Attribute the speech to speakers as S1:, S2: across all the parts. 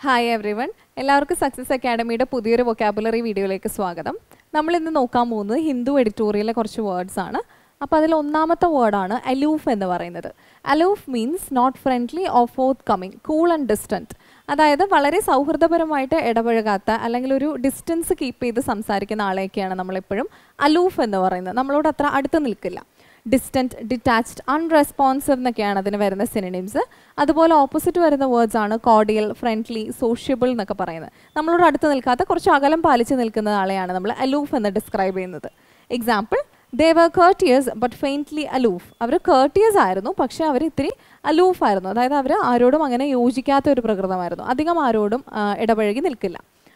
S1: hi every one എല്ലാവർക്കും success അക്കാഡമിയുടെ പുതിയൊരു വൊക്കാബുലറി വീഡിയോയിലേക്ക് സ്വാഗതം നമ്മൾ ഇന്ന് നോക്കാൻ പോകുന്നത് ഹിന്ദു എഡിറ്റോറിയലിലെ കുറച്ച് വേർഡ്സ് ആണ് അപ്പോൾ അതിൽ ഒന്നാമത്തെ വേർഡാണ് അലൂഫ് എന്ന് പറയുന്നത് aloof means not friendly or forthcoming cool and distant അതായത് വളരെ സൗഹൃദപരമായിട്ട് ഇടപഴകാത്ത അല്ലെങ്കിൽ ഒരു ഡിസ്റ്റൻസ് കീപ്പ് ചെയ്ത് സംസാരിക്കുന്ന ആളെയൊക്കെയാണ് നമ്മളെപ്പോഴും അലൂഫ് എന്ന് പറയുന്നത് നമ്മളോട് അത്ര അടുത്ത് നിൽക്കില്ല ഡിസ്റ്റൻറ്റ് ഡിറ്റാച്ച്ഡ് അൺറെസ്പോൺസീവ് എന്നൊക്കെയാണ് അതിന് വരുന്ന സിനിമസ് അതുപോലെ ഓപ്പോസിറ്റ് വരുന്ന വേർഡ്സ് ആണ് കോഡിയൽ ഫ്രണ്ട്ലി സോഷ്യബിൾ എന്നൊക്കെ പറയുന്നത് നമ്മളോട് അടുത്ത് നിൽക്കാത്ത കുറച്ച് അകലം പാലിച്ച് നിൽക്കുന്ന ആളെയാണ് നമ്മൾ അലൂഫ് എന്ന് ഡിസ്ക്രൈബ് ചെയ്യുന്നത് example they were courteous but faintly aloof അവർ കേർട്ടിയസ് ആയിരുന്നു പക്ഷേ അവർ ഇത്തിരി അലൂഫ് ആയിരുന്നു അതായത് അവർ ആരോടും അങ്ങനെ യോജിക്കാത്ത ഒരു പ്രകൃതമായിരുന്നു അധികം ആരോടും ആ, ഇടപഴകി നിൽക്കില്ല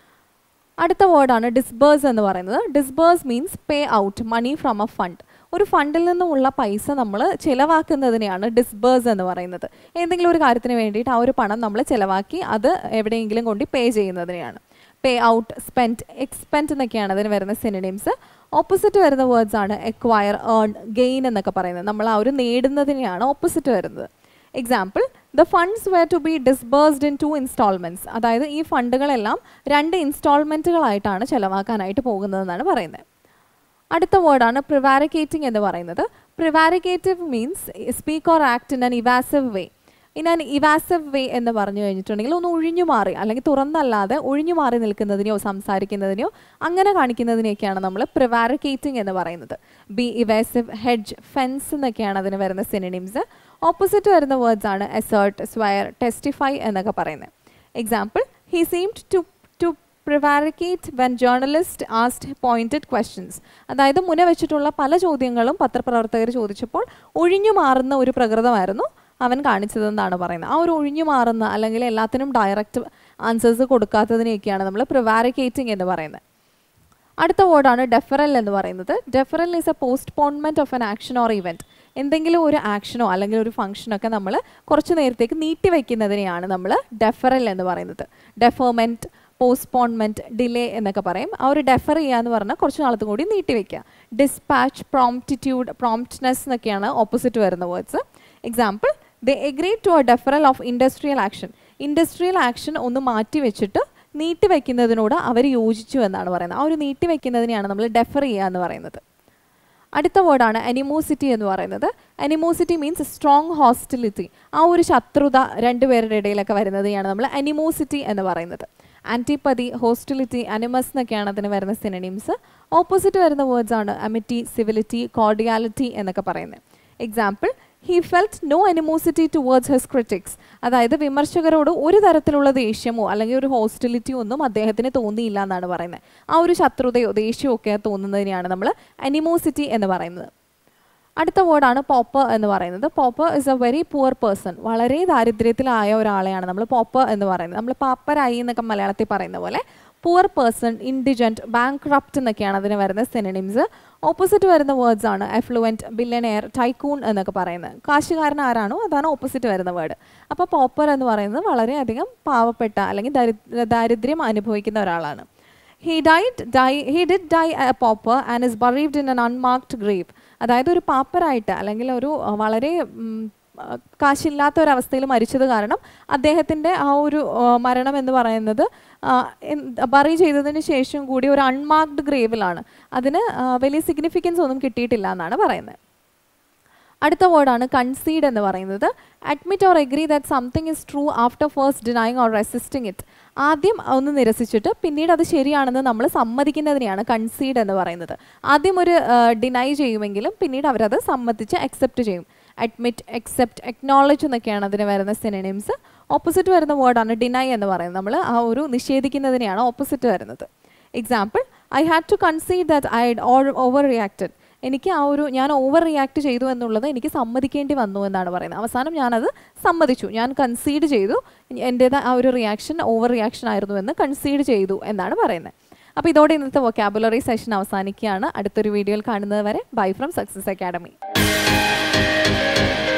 S1: അടുത്ത വേർഡാണ് ഡിസ്ബേഴ്സ് എന്ന് പറയുന്നത് disburse means pay out money from a fund ഒരു ഫണ്ടിൽ നിന്നുമുള്ള പൈസ നമ്മൾ ചിലവാക്കുന്നതിനെയാണ് ഡിസ്ബേഴ്സ് എന്ന് പറയുന്നത് എന്തെങ്കിലും ഒരു കാര്യത്തിന് വേണ്ടിയിട്ട് ആ ഒരു പണം നമ്മൾ ചിലവാക്കി അത് എവിടെയെങ്കിലും കൊണ്ട് പേ ചെയ്യുന്നതിനെയാണ് പേ ഔട്ട് സ്പെൻഡ് എക്സ്പെൻഡ് എന്നൊക്കെയാണ് അതിന് വരുന്ന സിനിമസ് ഓപ്പോസിറ്റ് വരുന്ന വേർഡ്സ് ആണ് എക്വയർ ഏൺ ഗെയിൻ എന്നൊക്കെ പറയുന്നത് നമ്മൾ ആ ഒരു നേടുന്നതിനെയാണ് ഓപ്പോസിറ്റ് വരുന്നത് example the funds were to be disbursed in two instalments അതായത് ഈ ഫണ്ടുകളെല്ലാം രണ്ട് ഇൻസ്റ്റാൾമെൻറ്റുകളായിട്ടാണ് ചിലവാക്കാനായിട്ട് പോകുന്നതെന്നാണ് പറയുന്നത് അടുത്ത വേർഡാണ് പ്രിവാരിക്കേറ്റിംഗ് എന്ന് പറയുന്നത് prevaricative means speak or act in an evasive way in an evasive way എന്ന് പറഞ്ഞു കഴിഞ്ഞിട്ടുണ്ടെങ്കിൽ ഒന്ന് ഒഴിഞ്ഞു മാറി അല്ലെങ്കിൽ തുറന്നല്ലാതെ ഒഴിഞ്ഞു മാറി നിൽക്കുന്നതിനെയോ സംസാരിക്കുന്നതിനെയോ അങ്ങനെ കാണിക്കുന്നതിനെയൊക്കെയാണ് നമ്മൾ പ്രിവാരിക്കേറ്റിംഗ് എന്ന് പറയുന്നത് ബി ഇവാസീവ് ഹെഡ്ജ് ഫെൻസ് എന്നൊക്കെയാണ് അതിന് വരുന്ന സിനിമസ് ഓപ്പോസിറ്റ് വരുന്ന വേർഡ്സ് ആണ് എസേർട്ട് സ്വയർ ടെസ്റ്റിഫൈ എന്നൊക്കെ പറയുന്നത് example he seemed to to prevaricate when journalist asked pointed questions അതായത് മുന വെച്ചിട്ടുള്ള പല ചോദ്യങ്ങളും പത്രപ്രവർത്തകർ ചോദിച്ചപ്പോൾ ഒഴിഞ്ഞു മാറുന്ന ഒരു പ്രകൃതമായിരുന്നു അവൻ കാണിച്ചതെന്നാണ് പറയുന്നത് ആ ഒരു ഒഴിഞ്ഞു മാറുന്ന അല്ലെങ്കിൽ എല്ലാത്തിനും ഡയറക്റ്റ് ആൻസേഴ്സ് കൊടുക്കാത്തതിനെയൊക്കെയാണ് നമ്മൾ പ്രിവാരിക്കേറ്റിംഗ് എന്ന് പറയുന്നത് അടുത്ത വേർഡാണ് ഡെഫറൽ എന്ന് പറയുന്നത് deferral is a postponement of an action or event എന്തെങ്കിലും ഒരു ആക്ഷനോ അല്ലെങ്കിൽ ഒരു ഫംഗ്ഷനോ ഒക്കെ നമ്മൾ കുറച്ച് നേരത്തേക്ക് നീട്ടി വയ്ക്കുന്നതിനെയാണ് നമ്മൾ ഡെഫറൽ എന്ന് പറയുന്നത് ഡെഫർമെൻറ്റ് പോസ്റ്റ്പോൺമെൻറ്റ് ഡിലേ എന്നൊക്കെ പറയും ആ ഒരു ഡെഫർ ചെയ്യുക എന്ന് പറഞ്ഞാൽ കുറച്ച് നാളത്തും കൂടി നീട്ടി വയ്ക്കുക ഡിസ്പാച്ച് പ്രോംപ്റ്റിറ്റ്യൂഡ് പ്രോംപ്റ്റ്നെസ് എന്നൊക്കെയാണ് ഓപ്പോസിറ്റ് വരുന്ന words example the agree to a deferral of industrial action industrial action ഒന്ന് മാറ്റി വെച്ചിട്ട് നീട്ടി വയ്ക്കുന്നതിനോട് അവർ യോജിച്ചു എന്നാണ് പറയുന്നത് ആ ഒരു നീട്ടി വയ്ക്കുന്നതിനെയാണ് നമ്മൾ ഡെഫർ ചെയ്യുക എന്ന് പറയുന്നത് അടുത്ത വേർഡാണ് അനിമോസിറ്റി എന്ന് പറയുന്നത് അനിമോസിറ്റി മീൻസ് സ്ട്രോങ് ഹോസ്റ്റിലിറ്റി ആ ഒരു ശത്രുത രണ്ടുപേരുടെ ഇടയിലൊക്കെ വരുന്നതിനെയാണ് നമ്മൾ അനിമോസിറ്റി എന്ന് പറയുന്നത് ആൻറ്റിപ്പതി ഹോസ്റ്റിലിറ്റി അനിമസ് എന്നൊക്കെയാണ് അതിന് വരുന്ന സിനിമസ് ഓപ്പോസിറ്റ് വരുന്ന വേർഡ്സ് ആണ് അമിറ്റി സിവിലിറ്റി കോർഡിയാലിറ്റി എന്നൊക്കെ പറയുന്നത് example he felt no animosity towards his critics അതായത് വിമർശകരോട് ഒരു തരത്തിലുള്ള ദേഷ്യമോ അല്ലെങ്കിൽ ഒരു ഹോസ്റ്റിലിറ്റിയോ ഒന്നും അദ്ദേഹത്തിന് തോന്നിയില്ല എന്നാണ് പറയുന്നത് ആ ഒരു ശത്രുതയോ ദേഷ്യമോ ഒക്കെ തോന്നുന്നതിനെയാണ് നമ്മൾ അനിമോസിറ്റി എന്ന് പറയുന്നത് അടുത്ത വേർഡാണ് പോപ്പർ എന്ന് പറയുന്നത് pauper is a very poor person വളരെ ദാരിദ്ര്യത്തിലായ ഒരാളെയാണ് നമ്മൾ പോപ്പർ എന്ന് പറയുന്നത് നമ്മൾ പാപ്പരായി എന്നൊക്കെ മലയാളത്തിൽ പറയുന്ന പോലെ പുവർ പേഴ്സൺ ഇൻഡിജൻറ്റ് ബാങ്ക് എന്നൊക്കെയാണ് അതിന് വരുന്ന സിനിമസ് ഓപ്പോസിറ്റ് വരുന്ന വേർഡ്സ് ആണ് എഫ്ലുവൻറ്റ് ബില്ലനെയർ ടൈക്കൂൺ എന്നൊക്കെ പറയുന്നത് കാശുകാരൻ ആരാണോ അതാണ് ഓപ്പോസിറ്റ് വരുന്ന വേർഡ് അപ്പോൾ പോപ്പർ എന്ന് പറയുന്നത് വളരെയധികം പാവപ്പെട്ട അല്ലെങ്കിൽ ദരിദ്ര ദാരിദ്ര്യം അനുഭവിക്കുന്ന ഒരാളാണ് he died die he did die a pauper and is bereaved in an unmarked grave അതായത് ഒരു പാപ്പറായിട്ട് അല്ലെങ്കിൽ ഒരു അഹ്, വളരെ ഉം, അഹ്, കാശില്ലാത്ത ഒരവസ്ഥയിൽ മരിച്ചത് കാരണം അദ്ദേഹത്തിൻ്റെ ആ ഒരു അഹ്, മരണം എന്ന് പറയുന്നത് ബറി ചെയ്തതിന് ശേഷം കൂടി ഒരു അൺമാർക്ഡ് ഗ്രേവിലാണ് അതിന് അഹ്, വലിയ സിഗ്നിഫിക്കൻസ് ഒന്നും കിട്ടിയിട്ടില്ല എന്നാണ് പറയുന്നത് അടുത്ത വേർഡാണ് കൺസീഡ് എന്ന് പറയുന്നത് admit or agree that something is true after first denying or resisting it ആദ്യം ഒന്ന് നിരസിച്ചിട്ട് പിന്നീട് അത് ശരിയാണെന്ന് നമ്മൾ സമ്മതിക്കുന്നതിനെയാണ് കൺസീഡ് എന്ന് പറയുന്നത് ആദ്യം ഒരു ഡിനൈ ചെയ്യുമെങ്കിലും പിന്നീട് അവരത് സമ്മതിച്ച് അക്സെപ്റ്റ് ചെയ്യും അഡ്മിറ്റ് അക്സെപ്റ്റ് അക്നോളജ് എന്നൊക്കെയാണ് അതിന് വരുന്ന സിനിമസ് ഓപ്പോസിറ്റ് വരുന്ന വേർഡാണ് ഡിനൈ എന്ന് പറയുന്നത് നമ്മൾ ആ ഒരു നിഷേധിക്കുന്നതിനെയാണ് ഓപ്പോസിറ്റ് വരുന്നത് example I had to concede that I overreacted എനിക്ക് ആ ഒരു ഞാൻ ഓവർ റിയാക്ട് ചെയ്തു എന്നുള്ളത് എനിക്ക് സമ്മതിക്കേണ്ടി വന്നു എന്നാണ് പറയുന്നത് അവസാനം ഞാനത് സമ്മതിച്ചു ഞാൻ കൺസീഡ് ചെയ്തു എൻ്റേത് ആ ഒരു റിയാക്ഷൻ ഓവർ റിയാക്ഷൻ ആയിരുന്നു എന്ന് കൺസീഡ് ചെയ്തു എന്നാണ് പറയുന്നത് അപ്പോൾ ഇതോടെ ഇന്നത്തെ വൊക്കാബുലറി സെഷൻ അവസാനിക്കുകയാണ് അടുത്തൊരു വീഡിയോയിൽ കാണുന്നത് വരെ ബൈ ഫ്രം സക്സസ് അക്കാഡമി